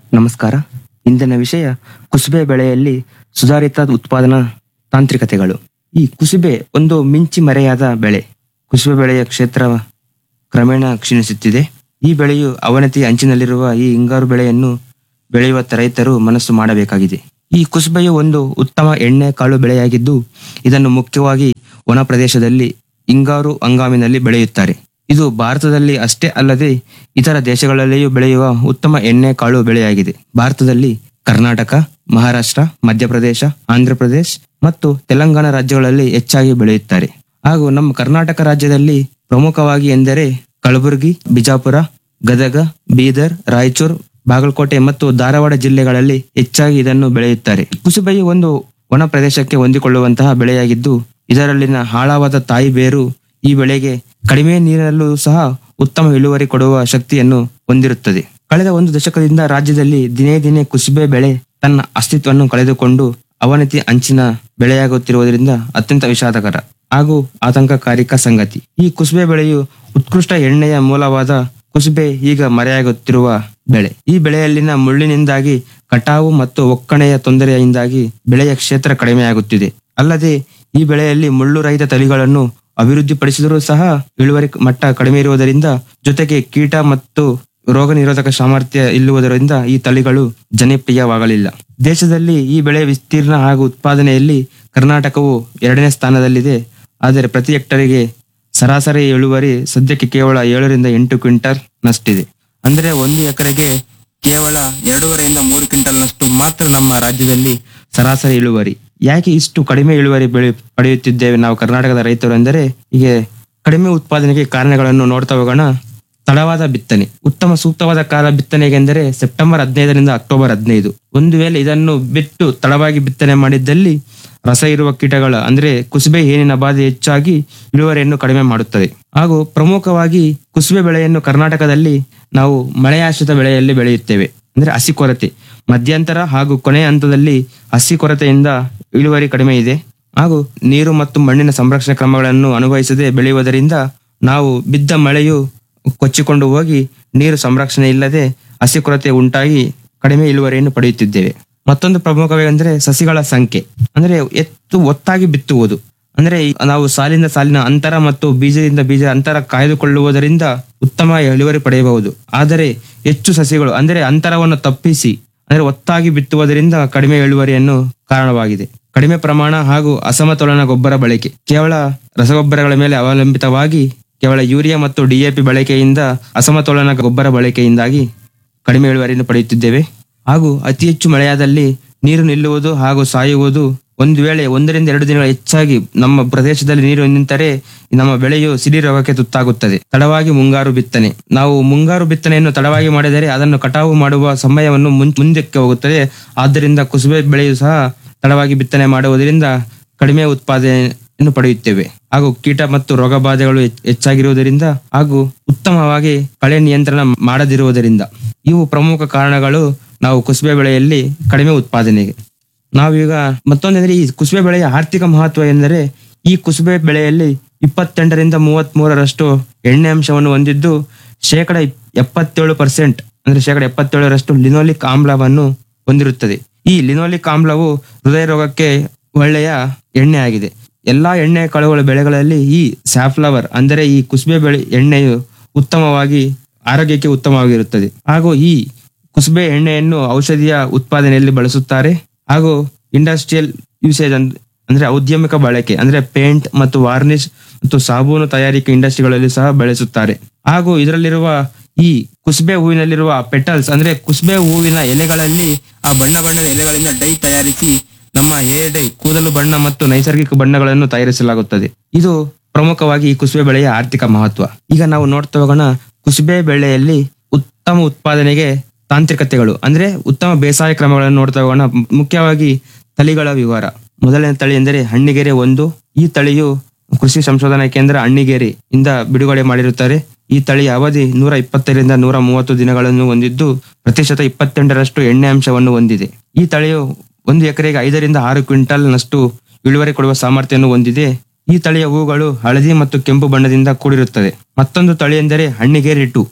ನಮಸ್ಕಾರ ಇಂದಿನ ವಿಷಯ ಕುಸುಬೆ ಬೆಳೆಯಲ್ಲಿ ಸುಧಾರಿತ ಉತ್ಪಾದನಾ ತಾಂತ್ರಿಕತೆಗಳು ಈ ಕುಸುಬೆ ಒಂದು ಮಿಂಚಿ ಮರೆಯಾದ ಬೆಳೆ ಕುಸುಬೆ ಬೆಳೆಯ ಕ್ಷೇತ್ರ ಕ್ರಮೇಣ ಕ್ಷೀಣಿಸುತ್ತಿದೆ ಈ ಬೆಳೆಯು ಅವನತಿ ಅಂಚಿನಲ್ಲಿರುವ ಈ ಹಿಂಗಾರು ಬೆಳೆಯನ್ನು ಬೆಳೆಯುವ ರೈತರು ಮನಸ್ಸು ಮಾಡಬೇಕಾಗಿದೆ ಈ ಕುಸುಬೆಯು ಒಂದು ಉತ್ತಮ ಎಣ್ಣೆ ಕಾಳು ಬೆಳೆಯಾಗಿದ್ದು ಇದನ್ನು ಮುಖ್ಯವಾಗಿ ಒಣ ಪ್ರದೇಶದಲ್ಲಿ ಹಿಂಗಾರು ಹಂಗಾಮಿನಲ್ಲಿ ಬೆಳೆಯುತ್ತಾರೆ ಇದು ಭಾರತದಲ್ಲಿ ಅಷ್ಟೇ ಅಲ್ಲದೆ ಇತರ ದೇಶಗಳಲ್ಲಿಯೂ ಬೆಳೆಯುವ ಉತ್ತಮ ಎಣ್ಣೆ ಕಾಳು ಬೆಳೆಯಾಗಿದೆ ಭಾರತದಲ್ಲಿ ಕರ್ನಾಟಕ ಮಹಾರಾಷ್ಟ್ರ ಮಧ್ಯಪ್ರದೇಶ ಆಂಧ್ರಪ್ರದೇಶ್ ಮತ್ತು ತೆಲಂಗಾಣ ರಾಜ್ಯಗಳಲ್ಲಿ ಹೆಚ್ಚಾಗಿ ಬೆಳೆಯುತ್ತಾರೆ ಹಾಗೂ ನಮ್ಮ ಕರ್ನಾಟಕ ರಾಜ್ಯದಲ್ಲಿ ಪ್ರಮುಖವಾಗಿ ಎಂದರೆ ಕಲಬುರಗಿ ಬಿಜಾಪುರ ಗದಗ ಬೀದರ್ ರಾಯಚೂರು ಬಾಗಲಕೋಟೆ ಮತ್ತು ಧಾರವಾಡ ಜಿಲ್ಲೆಗಳಲ್ಲಿ ಹೆಚ್ಚಾಗಿ ಇದನ್ನು ಬೆಳೆಯುತ್ತಾರೆ ಕುಸುಬೆಯು ಒಂದು ಒಣ ಪ್ರದೇಶಕ್ಕೆ ಹೊಂದಿಕೊಳ್ಳುವಂತಹ ಬೆಳೆಯಾಗಿದ್ದು ಇದರಲ್ಲಿನ ಆಳವಾದ ತಾಯಿ ಬೇರು ಈ ಬೆಳೆಗೆ ಕಡಿಮೆ ನೀರಿನಲ್ಲೂ ಸಹ ಉತ್ತಮ ಇಳುವರಿ ಕೊಡುವ ಶಕ್ತಿಯನ್ನು ಹೊಂದಿರುತ್ತದೆ ಕಳೆದ ಒಂದು ದಶಕದಿಂದ ರಾಜ್ಯದಲ್ಲಿ ದಿನೇ ದಿನೇ ಕುಸುಬೆ ಬೆಳೆ ತನ್ನ ಅಸ್ತಿತ್ವವನ್ನು ಕಳೆದುಕೊಂಡು ಅವನತಿ ಅಂಚಿನ ಬೆಳೆಯಾಗುತ್ತಿರುವುದರಿಂದ ಅತ್ಯಂತ ವಿಷಾದಕರ ಹಾಗೂ ಆತಂಕಕಾರಿಕ ಸಂಗತಿ ಈ ಕುಸುಬೆ ಬೆಳೆಯು ಉತ್ಕೃಷ್ಟ ಎಣ್ಣೆಯ ಮೂಲವಾದ ಕುಸುಬೆ ಈಗ ಮರೆಯಾಗುತ್ತಿರುವ ಬೆಳೆ ಈ ಬೆಳೆಯಲ್ಲಿನ ಮುಳ್ಳಿನಿಂದಾಗಿ ಕಟಾವು ಮತ್ತು ಒಕ್ಕಣೆಯ ತೊಂದರೆಯಿಂದಾಗಿ ಬೆಳೆಯ ಕ್ಷೇತ್ರ ಕಡಿಮೆಯಾಗುತ್ತಿದೆ ಅಲ್ಲದೆ ಈ ಬೆಳೆಯಲ್ಲಿ ಮುಳ್ಳು ರಹಿತ ತಳಿಗಳನ್ನು ಅಭಿವೃದ್ಧಿಪಡಿಸಿದರೂ ಸಹ ಇಳುವರಿ ಮಟ್ಟ ಕಡಿಮೆ ಇರುವುದರಿಂದ ಜೊತೆಗೆ ಕೀಟ ಮತ್ತು ರೋಗ ನಿರೋಧಕ ಸಾಮರ್ಥ್ಯ ಇಲ್ಲುವುದರಿಂದ ಈ ತಳಿಗಳು ಜನಪ್ರಿಯವಾಗಲಿಲ್ಲ ದೇಶದಲ್ಲಿ ಈ ಬೆಳೆ ವಿಸ್ತೀರ್ಣ ಹಾಗೂ ಉತ್ಪಾದನೆಯಲ್ಲಿ ಕರ್ನಾಟಕವು ಎರಡನೇ ಸ್ಥಾನದಲ್ಲಿದೆ ಆದರೆ ಪ್ರತಿ ಹೆಕ್ಟರಿಗೆ ಸರಾಸರಿ ಇಳುವರಿ ಸದ್ಯಕ್ಕೆ ಕೇವಲ ಏಳರಿಂದ ಎಂಟು ಕ್ವಿಂಟಲ್ ನಷ್ಟಿದೆ ಅಂದ್ರೆ ಒಂದು ಎಕರೆಗೆ ಕೇವಲ ಎರಡೂವರೆಯಿಂದ ಮೂರು ಕ್ವಿಂಟಲ್ನಷ್ಟು ಮಾತ್ರ ನಮ್ಮ ರಾಜ್ಯದಲ್ಲಿ ಸರಾಸರಿ ಇಳುವರಿ ಯಾಕೆ ಇಷ್ಟು ಕಡಿಮೆ ಇಳುವರಿ ಬೆಳೆ ಪಡೆಯುತ್ತಿದ್ದೇವೆ ನಾವು ಕರ್ನಾಟಕದ ರೈತರು ಎಂದರೆ ಹೀಗೆ ಕಡಿಮೆ ಉತ್ಪಾದನೆಗೆ ಕಾರಣಗಳನ್ನು ನೋಡ್ತಾ ಹೋಗೋಣ ತಡವಾದ ಬಿತ್ತನೆ ಉತ್ತಮ ಸೂಕ್ತವಾದ ಕಾಲ ಬಿತ್ತನೆಗೆಂದರೆ ಸೆಪ್ಟೆಂಬರ್ ಹದಿನೈದರಿಂದ ಅಕ್ಟೋಬರ್ ಹದಿನೈದು ಒಂದು ವೇಳೆ ಇದನ್ನು ಬಿಟ್ಟು ತಡವಾಗಿ ಬಿತ್ತನೆ ಮಾಡಿದ್ದಲ್ಲಿ ರಸ ಇರುವ ಕೀಟಗಳ ಅಂದ್ರೆ ಕುಸುಬೆ ಏನಿನ ಬಾಧೆ ಹೆಚ್ಚಾಗಿ ಇಳುವರಿಯನ್ನು ಕಡಿಮೆ ಮಾಡುತ್ತದೆ ಹಾಗೂ ಪ್ರಮುಖವಾಗಿ ಕುಸುಬೆ ಬೆಳೆಯನ್ನು ಕರ್ನಾಟಕದಲ್ಲಿ ನಾವು ಮಳೆಯಾಶ್ರಿತ ಬೆಳೆಯಲ್ಲಿ ಬೆಳೆಯುತ್ತೇವೆ ಅಂದ್ರೆ ಹಸಿ ಕೊರತೆ ಮಧ್ಯಂತರ ಹಾಗೂ ಕೊನೆಯ ಹಂತದಲ್ಲಿ ಹಸಿ ಕೊರತೆಯಿಂದ ಇಳುವರಿ ಕಡಿಮೆ ಇದೆ ಹಾಗೂ ನೀರು ಮತ್ತು ಮಣ್ಣಿನ ಸಂರಕ್ಷಣೆ ಕ್ರಮಗಳನ್ನು ಅನುಭವಿಸದೆ ಬೆಳೆಯುವುದರಿಂದ ನಾವು ಬಿದ್ದ ಮಳೆಯು ಕೊಚ್ಚಿಕೊಂಡು ಹೋಗಿ ನೀರು ಸಂರಕ್ಷಣೆ ಇಲ್ಲದೆ ಹಸಿ ಕೊರತೆ ಉಂಟಾಗಿ ಕಡಿಮೆ ಇಳುವರಿಯನ್ನು ಪಡೆಯುತ್ತಿದ್ದೇವೆ ಮತ್ತೊಂದು ಪ್ರಮುಖವೆಂದರೆ ಸಸಿಗಳ ಸಂಖ್ಯೆ ಅಂದ್ರೆ ಎತ್ತು ಒತ್ತಾಗಿ ಬಿತ್ತುವುದು ಅಂದ್ರೆ ಈ ನಾವು ಸಾಲಿನ ಸಾಲಿನ ಅಂತರ ಮತ್ತು ಬೀಜದಿಂದ ಬೀಜ ಅಂತರ ಕಾಯ್ದುಕೊಳ್ಳುವುದರಿಂದ ಉತ್ತಮ ಇಳುವರಿ ಪಡೆಯಬಹುದು ಆದರೆ ಹೆಚ್ಚು ಸಸಿಗಳು ಅಂದ್ರೆ ಅಂತರವನ್ನು ತಪ್ಪಿಸಿ ಅಂದ್ರೆ ಒತ್ತಾಗಿ ಬಿತ್ತುವುದರಿಂದ ಕಡಿಮೆ ಇಳುವರಿಯನ್ನು ಕಾರಣವಾಗಿದೆ ಕಡಿಮೆ ಪ್ರಮಾಣ ಹಾಗೂ ಅಸಮತೋಲನ ಗೊಬ್ಬರ ಬಳಕೆ ಕೇವಲ ರಸಗೊಬ್ಬರಗಳ ಮೇಲೆ ಅವಲಂಬಿತವಾಗಿ ಕೇವಲ ಯೂರಿಯಾ ಮತ್ತು ಡಿಎಪಿ ಬಳಕೆಯಿಂದ ಅಸಮತೋಲನ ಗೊಬ್ಬರ ಬಳಕೆಯಿಂದಾಗಿ ಕಡಿಮೆ ಇಳುವರಿಯನ್ನು ಪಡೆಯುತ್ತಿದ್ದೇವೆ ಹಾಗೂ ಅತಿ ಹೆಚ್ಚು ಮಳೆಯಾದಲ್ಲಿ ನೀರು ನಿಲ್ಲುವುದು ಹಾಗೂ ಸಾಯುವುದು ಒಂದು ವೇಳೆ ಒಂದರಿಂದ ಎರಡು ದಿನಗಳ ಹೆಚ್ಚಾಗಿ ನಮ್ಮ ಪ್ರದೇಶದಲ್ಲಿ ನೀರು ನಿಂತರೆ ನಮ್ಮ ಬೆಳೆಯು ಸಿಡಿ ರೋಗಕ್ಕೆ ತುತ್ತಾಗುತ್ತದೆ ತಡವಾಗಿ ಮುಂಗಾರು ಬಿತ್ತನೆ ನಾವು ಮುಂಗಾರು ಬಿತ್ತನೆಯನ್ನು ತಡವಾಗಿ ಮಾಡಿದರೆ ಅದನ್ನು ಕಟಾವು ಮಾಡುವ ಸಮಯವನ್ನು ಮುಂ- ಮುಂದಕ್ಕೆ ಹೋಗುತ್ತದೆ ಆದ್ದರಿಂದ ಕುಸುಬೆ ಬೆಳೆಯು ಸಹ ತಡವಾಗಿ ಬಿತ್ತನೆ ಮಾಡುವುದರಿಂದ ಕಡಿಮೆ ಉತ್ಪಾದನೆಯನ್ನು ಪಡೆಯುತ್ತೇವೆ ಹಾಗೂ ಕೀಟ ಮತ್ತು ರೋಗ ಬಾಧೆಗಳು ಹೆಚ್ಚ್- ಹೆಚ್ಚಾಗಿರುವುದರಿಂದ ಹಾಗೂ ಉತ್ತಮವಾಗಿ ಕಳೆ ನಿಯಂತ್ರಣ ಮಾಡದಿರುವುದರಿಂದ ಇವು ಪ್ರಮುಖ ಕಾರಣಗಳು ನಾವು ಕುಸುಬೆ ಬೆಳೆಯಲ್ಲಿ ಕಡಿಮೆ ಉತ್ಪಾದನೆಗೆ ನಾವೀಗ ಮತ್ತೊಂದೆಂದರೆ ಈ ಕುಸುಬೆ ಬೆಳೆಯ ಆರ್ಥಿಕ ಮಹತ್ವ ಎಂದರೆ ಈ ಕುಸುಬೆ ಬೆಳೆಯಲ್ಲಿ ಇಪ್ಪತ್ತೆಂಟರಿಂದ ಮೂವತ್ತ್ ಮೂರರಷ್ಟು ಎಣ್ಣೆ ಅಂಶವನ್ನು ಹೊಂದಿದ್ದು ಶೇಕಡ ಇಪ್- ಎಪ್ಪತ್ತೇಳು ಪರ್ಸೆಂಟ್ ಅಂದ್ರೆ ಶೇಕಡ ಎಪ್ಪತ್ತೇಳರಷ್ಟು ಲಿನೋಲಿಕ್ ಆಮ್ಲವನ್ನು ಹೊಂದಿರುತ್ತದೆ ಈ ಲಿನೋಲಿಕ್ ಆಮ್ಲವು ಹೃದಯ ರೋಗಕ್ಕೆ ಒಳ್ಳೆಯ ಎಣ್ಣೆ ಆಗಿದೆ ಎಲ್ಲಾ ಎಣ್ಣೆ ಕಾಳುಗಳ ಬೆಳೆಗಳಲ್ಲಿ ಈ ಸ್ಯಾಫ್ಲವರ್ ಅಂದರೆ ಈ ಕುಸುಬೆ ಬೆಳೆ ಎಣ್ಣೆಯು ಉತ್ತಮವಾಗಿ ಆರೋಗ್ಯಕ್ಕೆ ಉತ್ತಮವಾಗಿರುತ್ತದೆ ಹಾಗೂ ಈ ಕುಸುಬೆ ಎಣ್ಣೆಯನ್ನು ಔಷಧಿಯ ಉತ್ಪಾದನೆಯಲ್ಲಿ ಬಳಸುತ್ತಾರೆ ಹಾಗೂ ಇಂಡಸ್ಟ್ರಿಯಲ್ ಯೂಸೇಜ್ ಅಂದ್ರೆ ಔದ್ಯಮಿಕ ಬಳಕೆ ಅಂದ್ರೆ ಪೇಂಟ್ ಮತ್ತು ವಾರ್ನಿಶ್ ಮತ್ತು ಸಾಬೂನು ತಯಾರಿಕೆ ಇಂಡಸ್ಟ್ರಿಗಳಲ್ಲಿ ಸಹ ಬಳಸುತ್ತಾರೆ ಹಾಗೂ ಇದರಲ್ಲಿರುವ ಈ ಕುಸುಬೆ ಹೂವಿನಲ್ಲಿರುವ ಪೆಟಲ್ಸ್ ಅಂದ್ರೆ ಕುಸುಬೆ ಹೂವಿನ ಎಲೆಗಳಲ್ಲಿ ಆ ಬಣ್ಣ ಬಣ್ಣದ ಎಲೆಗಳಿಂದ ಡೈ ತಯಾರಿಸಿ ನಮ್ಮ ಹೇರ್ ಡೈ ಕೂದಲು ಬಣ್ಣ ಮತ್ತು ನೈಸರ್ಗಿಕ ಬಣ್ಣಗಳನ್ನು ತಯಾರಿಸಲಾಗುತ್ತದೆ ಇದು ಪ್ರಮುಖವಾಗಿ ಈ ಕುಸುಬೆ ಬೆಳೆಯ ಆರ್ಥಿಕ ಮಹತ್ವ ಈಗ ನಾವು ನೋಡ್ತಾ ಹೋಗೋಣ ಕುಸುಬೆ ಬೆಳೆಯಲ್ಲಿ ಉತ್ತಮ ಉತ್ಪಾದನೆಗೆ ತಾಂತ್ರಿಕತೆಗಳು ಅಂದ್ರೆ ಉತ್ತಮ ಬೇಸಾಯ ಕ್ರಮಗಳನ್ನು ನೋಡ್ತಾ ಹೋಗೋಣ ಮುಖ್ಯವಾಗಿ ತಳಿಗಳ ವಿವರ ಮೊದಲನೇ ತಳಿ ಎಂದರೆ ಹಣ್ಣಿಗೆರೆ ಒಂದು ಈ ತಳಿಯು ಕೃಷಿ ಸಂಶೋಧನಾ ಕೇಂದ್ರ ಹಣ್ಣಿಗೇರಿ ಇಂದ ಬಿಡುಗಡೆ ಮಾಡಿರುತ್ತಾರೆ ಈ ತಳಿಯ ಅವಧಿ ನೂರ ಇಪ್ಪತ್ತರಿಂದ ನೂರ ಮೂವತ್ತು ದಿನಗಳನ್ನು ಹೊಂದಿದ್ದು ಪ್ರತಿಶತ ಇಪ್ಪತ್ತೆಂಟರಷ್ಟು ಎಣ್ಣೆ ಅಂಶವನ್ನು ಹೊಂದಿದೆ ಈ ತಳಿಯು ಒಂದು ಎಕರೆಗೆ ಐದರಿಂದ ಆರು ಕ್ವಿಂಟಲ್ ನಷ್ಟು ಇಳುವರಿ ಕೊಡುವ ಸಾಮರ್ಥ್ಯವನ್ನು ಹೊಂದಿದೆ ಈ ತಳಿಯ ಹೂಗಳು ಹಳದಿ ಮತ್ತು ಕೆಂಪು ಬಣ್ಣದಿಂದ ಕೂಡಿರುತ್ತದೆ ಮತ್ತೊಂದು ತಳಿ ಎಂದರೆ ಹಣ್ಣಿಗೇರಿ ಟು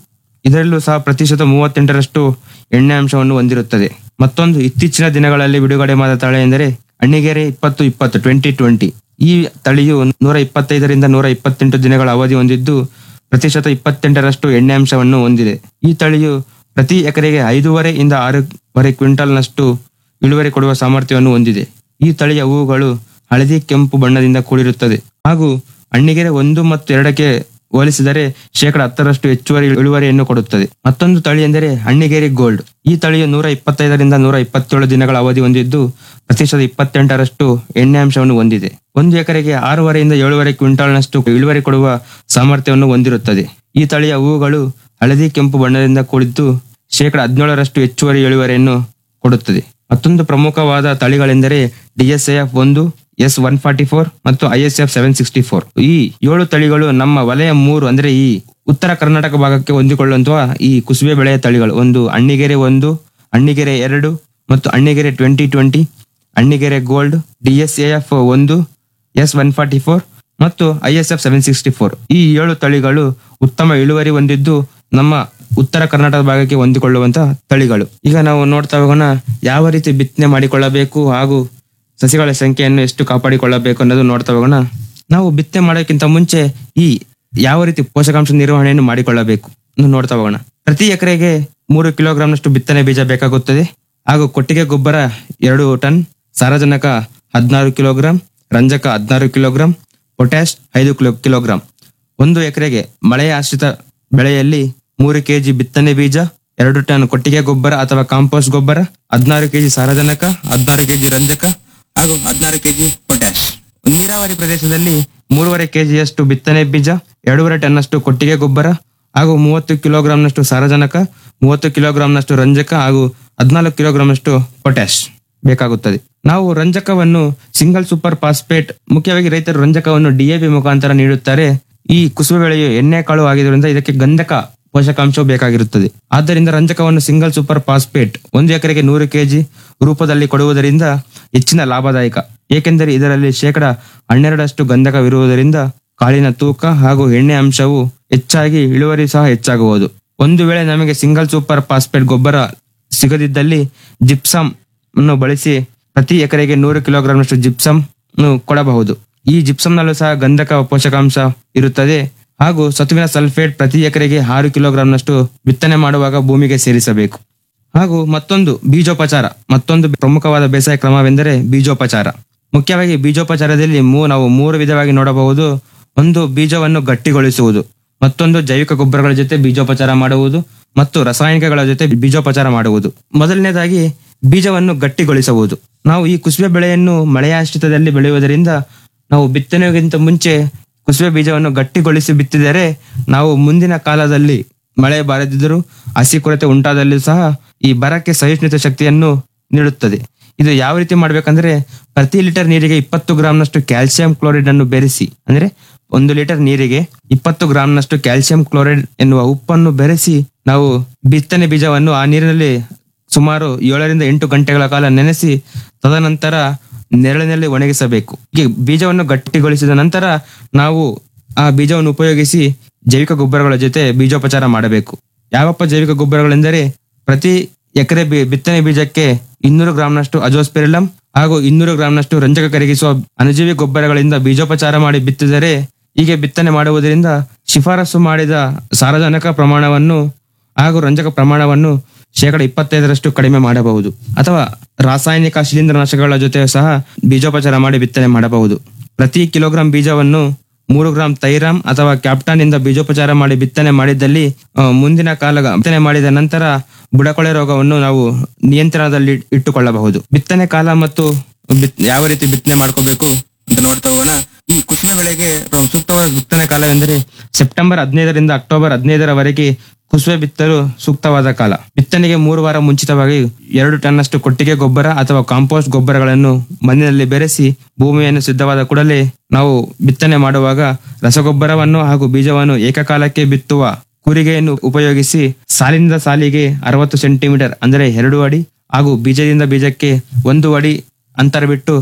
ಇದರಲ್ಲೂ ಸಹ ಪ್ರತಿಶತ ಮೂವತ್ತೆಂಟರಷ್ಟು ಎಣ್ಣೆ ಅಂಶವನ್ನು ಹೊಂದಿರುತ್ತದೆ ಮತ್ತೊಂದು ಇತ್ತೀಚಿನ ದಿನಗಳಲ್ಲಿ ಬಿಡುಗಡೆ ಮಾಡಿದ ತಳಿ ಎಂದರೆ ಅಣ್ಣಿಗೆರೆ ಇಪ್ಪತ್ತು ಇಪ್ಪತ್ತು ಟ್ವೆಂಟಿ ಟ್ವೆಂಟಿ ಈ ತಳಿಯು ನೂರ ಇಪ್ಪತ್ತೈದರಿಂದ ನೂರ ಇಪ್ಪತ್ತೆಂಟು ದಿನಗಳ ಅವಧಿ ಹೊಂದಿದ್ದು ಪ್ರತಿಶತ ಇಪ್ಪತ್ತೆಂಟರಷ್ಟು ಎಣ್ಣೆ ಅಂಶವನ್ನು ಹೊಂದಿದೆ ಈ ತಳಿಯು ಪ್ರತಿ ಎಕರೆಗೆ ಐದೂವರೆ ಇಂದ ಆರೂವರೆ ಕ್ವಿಂಟಲ್ನಷ್ಟು ಇಳುವರಿ ಕೊಡುವ ಸಾಮರ್ಥ್ಯವನ್ನು ಹೊಂದಿದೆ ಈ ತಳಿಯ ಹೂವುಗಳು ಹಳದಿ ಕೆಂಪು ಬಣ್ಣದಿಂದ ಕೂಡಿರುತ್ತದೆ ಹಾಗೂ ಅಣ್ಣಿಗೆರೆ ಒಂದು ಮತ್ತು ಎರಡಕ್ಕೆ ಹೋಲಿಸಿದರೆ ಶೇಕಡ ಹತ್ತರಷ್ಟು ಹೆಚ್ಚುವರಿ ಇಳುವರಿಯನ್ನು ಕೊಡುತ್ತದೆ ಮತ್ತೊಂದು ತಳಿ ಎಂದರೆ ಅಣ್ಣಿಗೇರಿ ಗೋಲ್ಡ್ ಈ ತಳಿಯು ನೂರ ಇಪ್ಪತ್ತೈದರಿಂದ ನೂರ ಇಪ್ಪತ್ತೇಳು ದಿನಗಳ ಅವಧಿ ಹೊಂದಿದ್ದು ಪ್ರತಿಶತ ಇಪ್ಪತ್ತೆಂಟರಷ್ಟು ಎಣ್ಣೆ ಅಂಶವನ್ನು ಹೊಂದಿದೆ ಒಂದು ಎಕರೆಗೆ ಆರೂವರೆಯಿಂದ ಏಳುವರೆ ಕ್ವಿಂಟಾಲ್ನಷ್ಟು ಇಳುವರಿ ಕೊಡುವ ಸಾಮರ್ಥ್ಯವನ್ನು ಹೊಂದಿರುತ್ತದೆ ಈ ತಳಿಯ ಹೂವುಗಳು ಹಳದಿ ಕೆಂಪು ಬಣ್ಣದಿಂದ ಕೂಡಿದ್ದು ಶೇಕಡ ಹದಿನೇಳರಷ್ಟು ಹೆಚ್ಚುವರಿ ಇಳುವರಿಯನ್ನು ಕೊಡುತ್ತದೆ ಮತ್ತೊಂದು ಪ್ರಮುಖವಾದ ತಳಿಗಳೆಂದರೆ ಡಿಎಸ್ಎಫ್ ಒಂದು ಎಸ್ ಒನ್ ಫಾರ್ಟಿ ಫೋರ್ ಮತ್ತು ಐಎಸ್ಎಫ್ ಸೆವೆನ್ ಸಿಕ್ಸ್ಟಿ ಫೋರ್ ಈ ಏಳು ತಳಿಗಳು ನಮ್ಮ ವಲಯ ಮೂರು ಅಂದ್ರೆ ಈ ಉತ್ತರ ಕರ್ನಾಟಕ ಭಾಗಕ್ಕೆ ಹೊಂದಿಕೊಳ್ಳುವಂತಹ ಈ ಕುಸುಬೆ ಬೆಳೆಯ ತಳಿಗಳು ಒಂದು ಅಣ್ಣಿಗೆರೆ ಒಂದು ಅಣ್ಣಿಗೆರೆ ಎರಡು ಮತ್ತು Annigeri twenty twenty Annigeri gold DSF ಒಂದು ಎಸ್ ಒನ್ ಫಾರ್ಟಿ ಫೋರ್ ಮತ್ತು ಐಎಸ್ಎಫ್ ಸೆವೆನ್ ಸಿಕ್ಸ್ಟಿ ಫೋರ್ ಈ ಏಳು ತಳಿಗಳು ಉತ್ತಮ ಇಳುವರಿ ಹೊಂದಿದ್ದು ನಮ್ಮ ಉತ್ತರ ಕರ್ನಾಟಕ ಭಾಗಕ್ಕೆ ಹೊಂದಿಕೊಳ್ಳುವಂತಹ ತಳಿಗಳು ಈಗ ನಾವು ನೋಡ್ತಾ ಹೋಗೋಣ ಯಾವ ರೀತಿ ಬಿತ್ತನೆ ಮಾಡಿಕೊಳ್ಳಬೇಕು ಹಾಗೂ ಸಸಿಗಳ ಸಂಖ್ಯೆಯನ್ನು ಎಷ್ಟು ಕಾಪಾಡಿಕೊಳ್ಳಬೇಕು ಅನ್ನೋದು ನೋಡ್ತಾ ಹೋಗೋಣ ನಾವು ಬಿತ್ತನೆ ಮಾಡೋಕ್ಕಿಂತ ಮುಂಚೆ ಈ ಯಾವ ರೀತಿ ಪೋಷಕಾಂಶ ನಿರ್ವಹಣೆಯನ್ನು ಮಾಡಿಕೊಳ್ಳಬೇಕು ಅಂತ ನೋಡ್ತಾ ಹೋಗೋಣ ಪ್ರತಿ ಎಕರೆಗೆ ಮೂರು ಕಿಲೋಗ್ರಾಂನಷ್ಟು ಬಿತ್ತನೆ ಬೀಜ ಬೇಕಾಗುತ್ತದೆ ಹಾಗೂ ಕೊಟ್ಟಿಗೆ ಗೊಬ್ಬರ ಎರಡು ಟನ್ ಸಾರಜನಕ ಹದಿನಾರು ಕಿಲೋಗ್ರಾಂ ರಂಜಕ ಹದಿನಾರು ಕಿಲೋಗ್ರಾಂ ಪೊಟ್ಯಾಶ್ ಐದು ಕಿಲೋ ಕಿಲೋಗ್ರಾಂ ಒಂದು ಎಕರೆಗೆ ಮಳೆಯ ಆಶ್ರಿತ ಬೆಳೆಯಲ್ಲಿ ಮೂರು ಕೆಜಿ ಬಿತ್ತನೆ ಬೀಜ ಎರಡು ಟನ್ ಕೊಟ್ಟಿಗೆ ಗೊಬ್ಬರ ಅಥವಾ ಕಾಂಪೋಸ್ಟ್ ಗೊಬ್ಬರ ಹದಿನಾರು ಕೆಜಿ ಸಾರಜನಕ ಹದಿನಾರು ಕೆಜಿ ರಂಜಕ ಹಾಗೂ ಹದಿನಾರು ಕೆಜಿ ಪೊಟ್ಯಾಶ್ ನೀರಾವರಿ ಪ್ರದೇಶದಲ್ಲಿ ಮೂರುವರೆ ಕೆಜಿಯಷ್ಟು ಬಿತ್ತನೆ ಬೀಜ ಎರಡೂವರೆ ಟನ್ನಷ್ಟು ಕೊಟ್ಟಿಗೆ ಗೊಬ್ಬರ ಹಾಗೂ ಮೂವತ್ತು ಕಿಲೋಗ್ರಾಂನಷ್ಟು ಸಾರಜನಕ ಮೂವತ್ತು ಕಿಲೋಗ್ರಾಂನಷ್ಟು ರಂಜಕ ಹಾಗೂ ಹದಿನಾಲ್ಕು ಕಿಲೋಗ್ರಾಂನಷ್ಟು ಪೊಟ್ಯಾಶ್ ಬೇಕಾಗುತ್ತದೆ ನಾವು ರಂಜಕವನ್ನು ಸಿಂಗಲ್ ಸೂಪರ್ ಫಾಸ್ಫೇಟ್ ಮುಖ್ಯವಾಗಿ ರೈತರು ರಂಜಕವನ್ನು ಡಿಎಪಿ ಮುಖಾಂತರ ನೀಡುತ್ತಾರೆ ಈ ಕುಸುಬೆ ಬೆಳೆಯು ಎಣ್ಣೆ ಕಾಳು ಆಗಿದ್ದರಿಂದ ಇದಕ್ಕೆ ಗಂಧಕ ಪೋಷಕಾಂಶವು ಬೇಕಾಗಿರುತ್ತದೆ ಆದ್ದರಿಂದ ರಂಜಕವನ್ನು ಸಿಂಗಲ್ ಸೂಪರ್ ಫಾಸ್ಫೇಟ್ ಒಂದು ಎಕರೆಗೆ ನೂರು ಕೆಜಿ ರೂಪದಲ್ಲಿ ಕೊಡುವುದರಿಂದ ಹೆಚ್ಚಿನ ಲಾಭದಾಯಕ ಏಕೆಂದರೆ ಇದರಲ್ಲಿ ಶೇಕಡ ಹನ್ನೆರಡಷ್ಟು ಗಂಧಕವಿರುವುದರಿಂದ ಕಾಳಿನ ತೂಕ ಹಾಗೂ ಎಣ್ಣೆ ಅಂಶವು ಹೆಚ್ಚಾಗಿ ಇಳುವರಿ ಸಹ ಹೆಚ್ಚಾಗುವುದು ಒಂದು ವೇಳೆ ನಮಗೆ ಸಿಂಗಲ್ ಸೂಪರ್ ಫಾಸ್ಫೇಟ್ ಗೊಬ್ಬರ ಸಿಗದಿದ್ದಲ್ಲಿ ಜಿಪ್ಸಮ್ ಅನ್ನು ಬಳಸಿ ಪ್ರತಿ ಎಕರೆಗೆ ನೂರು ಕಿಲೋಗ್ರಾಂನಷ್ಟು ಜಿಪ್ಸಮ್ ಕೊಡಬಹುದು ಈ ಜಿಪ್ಸಮ್ನಲ್ಲೂ ಸಹ ಗಂಧಕ ಪೋಷಕಾಂಶ ಇರುತ್ತದೆ ಹಾಗೂ ಸತುವಿನ ಸಲ್ಫೇಟ್ ಪ್ರತಿ ಎಕರೆಗೆ ಆರು ಕಿಲೋಗ್ರಾಂನಷ್ಟು ಬಿತ್ತನೆ ಮಾಡುವಾಗ ಭೂಮಿಗೆ ಸೇರಿಸಬೇಕು ಹಾಗೂ ಮತ್ತೊಂದು ಬೀಜೋಪಚಾರ ಮತ್ತೊಂದು ಪ್ರಮುಖವಾದ ಬೇಸಾಯ ಕ್ರಮವೆಂದರೆ ಬೀಜೋಪಚಾರ ಮುಖ್ಯವಾಗಿ ಬೀಜೋಪಚಾರದಲ್ಲಿ ಮೂ ನಾವು ಮೂರು ವಿಧವಾಗಿ ನೋಡಬಹುದು ಒಂದು ಬೀಜವನ್ನು ಗಟ್ಟಿಗೊಳಿಸುವುದು ಮತ್ತೊಂದು ಜೈವಿಕ ಗೊಬ್ಬರಗಳ ಜೊತೆ ಬೀಜೋಪಚಾರ ಮಾಡುವುದು ಮತ್ತು ರಾಸಾಯನಿಕಗಳ ಜೊತೆ ಬೀಜೋಪಚಾರ ಮಾಡುವುದು ಮೊದಲನೇದಾಗಿ ಬೀಜವನ್ನು ಗಟ್ಟಿಗೊಳಿಸುವುದು ನಾವು ಈ ಕುಸುಬೆ ಬೆಳೆಯನ್ನು ಮಳೆಯಾಶ್ರಿತದಲ್ಲಿ ಬೆಳೆಯುವುದರಿಂದ ನಾವು ಬಿತ್ತನೆಗಿಂತ ಮುಂಚೆ ಕುಸುಬೆ ಬೀಜವನ್ನು ಗಟ್ಟಿಗೊಳಿಸಿ ಬಿತ್ತಿದರೆ ನಾವು ಮುಂದಿನ ಕಾಲದಲ್ಲಿ ಮಳೆ ಬಾರದಿದ್ದರೂ ಹಸಿ ಕೊರತೆ ಉಂಟಾದಲ್ಲಿ ಸಹ ಈ ಬರಕ್ಕೆ ಸಹಿಷ್ಣುತೆ ಶಕ್ತಿಯನ್ನು ನೀಡುತ್ತದೆ ಇದು ಯಾವ ರೀತಿ ಮಾಡ್ಬೇಕಂದ್ರೆ ಪ್ರತಿ ಲೀಟರ್ ನೀರಿಗೆ ಇಪ್ಪತ್ತು ಗ್ರಾಂನಷ್ಟು ಕ್ಯಾಲ್ಸಿಯಂ ಕ್ಲೋರೈಡ್ ಅನ್ನು ಬೆರೆಸಿ ಅಂದ್ರೆ ಒಂದು ಲೀಟರ್ ನೀರಿಗೆ ಇಪ್ಪತ್ತು ಗ್ರಾಂನಷ್ಟು ಕ್ಯಾಲ್ಸಿಯಂ ಕ್ಲೋರೈಡ್ ಎನ್ನುವ ಉಪ್ಪನ್ನು ಬೆರೆಸಿ ನಾವು ಬಿತ್ತನೆ ಬೀಜವನ್ನು ಆ ನೀರಿನಲ್ಲಿ ಸುಮಾರು ಏಳರಿಂದ ಎಂಟು ಗಂಟೆಗಳ ಕಾಲ ನೆನೆಸಿ ತದನಂತರ ನೆರಳಿನಲ್ಲಿ ಒಣಗಿಸಬೇಕು ಹೀಗೆ ಬೀಜವನ್ನು ಗಟ್ಟಿಗೊಳಿಸಿದ ನಂತರ ನಾವು ಆ ಬೀಜವನ್ನು ಉಪಯೋಗಿಸಿ ಜೈವಿಕ ಗೊಬ್ಬರಗಳ ಜೊತೆ ಬೀಜೋಪಚಾರ ಮಾಡಬೇಕು ಯಾವಪ್ಪ ಜೈವಿಕ ಗೊಬ್ಬರಗಳೆಂದರೆ ಪ್ರತಿ ಎಕರೆ ಬಿ- ಬಿತ್ತನೆ ಬೀಜಕ್ಕೆ ಇನ್ನೂರು ಗ್ರಾಂನಷ್ಟು ಅಜೋಸ್ಪೆರಿಲಂ ಹಾಗೂ ಇನ್ನೂರು ಗ್ರಾಂನಷ್ಟು ರಂಜಕ ಕರಗಿಸುವ ಅನುಜೀವಿ ಗೊಬ್ಬರಗಳಿಂದ ಬೀಜೋಪಚಾರ ಮಾಡಿ ಬಿತ್ತಿದರೆ ಹೀಗೆ ಬಿತ್ತನೆ ಮಾಡುವುದರಿಂದ ಶಿಫಾರಸು ಮಾಡಿದ ಸಾರಜನಕ ಪ್ರಮಾಣವನ್ನು ಹಾಗೂ ರಂಜಕ ಪ್ರಮಾಣವನ್ನು ಶೇಕಡ ಇಪ್ಪತ್ತೈದರಷ್ಟು ಕಡಿಮೆ ಮಾಡಬಹುದು ಅಥವಾ ರಾಸಾಯನಿಕ ಶಿಲೀಂಧ್ರನಾಶಕಗಳ ಜೊತೆ ಸಹ ಬೀಜೋಪಚಾರ ಮಾಡಿ ಬಿತ್ತನೆ ಮಾಡಬಹುದು ಪ್ರತಿ ಕಿಲೋಗ್ರಾಂ ಬೀಜವನ್ನು ಮೂರು ಗ್ರಾಂ ತೈರಾಮ್ ಅಥವಾ ಕ್ಯಾಪ್ಟಾನ್ ಇಂದ ಬೀಜೋಪಚಾರ ಮಾಡಿ ಬಿತ್ತನೆ ಮಾಡಿದ್ದಲ್ಲಿ ಆ, ಮುಂದಿನ ಕಾಲ ಬಿತ್ತನೆ ಮಾಡಿದ ನಂತರ ಬುಡಕೊಳೆ ರೋಗವನ್ನು ನಾವು ನಿಯಂತ್ರಣದಲ್ಲಿ ಇಟ್ಟುಕೊಳ್ಳಬಹುದು ಬಿತ್ತನೆ ಕಾಲ ಮತ್ತು ಬಿತ್- ಯಾವ ರೀತಿ ಬಿತ್ತನೆ ಮಾಡ್ಕೋಬೇಕು ಅಂತ ನೋಡ್ತಾ ಹೋಗೋಣ ಈ ಕುಸುಬೆ ಬೆಳೆಗೆ ಸೂಕ್ತವಾದ ಬಿತ್ತನೆ ಕಾಲವೆಂದರೆ ಸೆಪ್ಟೆಂಬರ್ ಹದಿನೈದರಿಂದ ಅಕ್ಟೋಬರ್ ಹದಿನೈದರವರೆಗೆ ಕುಸುಬೆ ಬಿತ್ತಲು ಸೂಕ್ತವಾದ ಕಾಲ ಬಿತ್ತನೆಗೆ ಮೂರು ವಾರ ಮುಂಚಿತವಾಗಿ ಎರಡು ಟನ್ನಷ್ಟು ಕೊಟ್ಟಿಗೆ ಗೊಬ್ಬರ ಅಥವಾ ಕಾಂಪೋಸ್ಟ್ ಗೊಬ್ಬರಗಳನ್ನು ಮಣ್ಣಿನಲ್ಲಿ ಬೆರೆಸಿ ಭೂಮಿಯನ್ನು ಸಿದ್ಧವಾದ ಕೂಡಲೇ ನಾವು ಬಿತ್ತನೆ ಮಾಡುವಾಗ ರಸಗೊಬ್ಬರವನ್ನು ಹಾಗೂ ಬೀಜವನ್ನು ಏಕಕಾಲಕ್ಕೆ ಬಿತ್ತುವ ಕೂರಿಗೆಯನ್ನು ಉಪಯೋಗಿಸಿ ಸಾಲಿನಿಂದ ಸಾಲಿಗೆ ಅರವತ್ತು ಸೆಂಟಿಮೀಟರ್ ಅಂದರೆ ಎರಡು ಅಡಿ ಹಾಗೂ ಬೀಜದಿಂದ ಬೀಜಕ್ಕೆ ಒಂದು ಅಡಿ ಅಂತರ ಬಿಟ್ಟು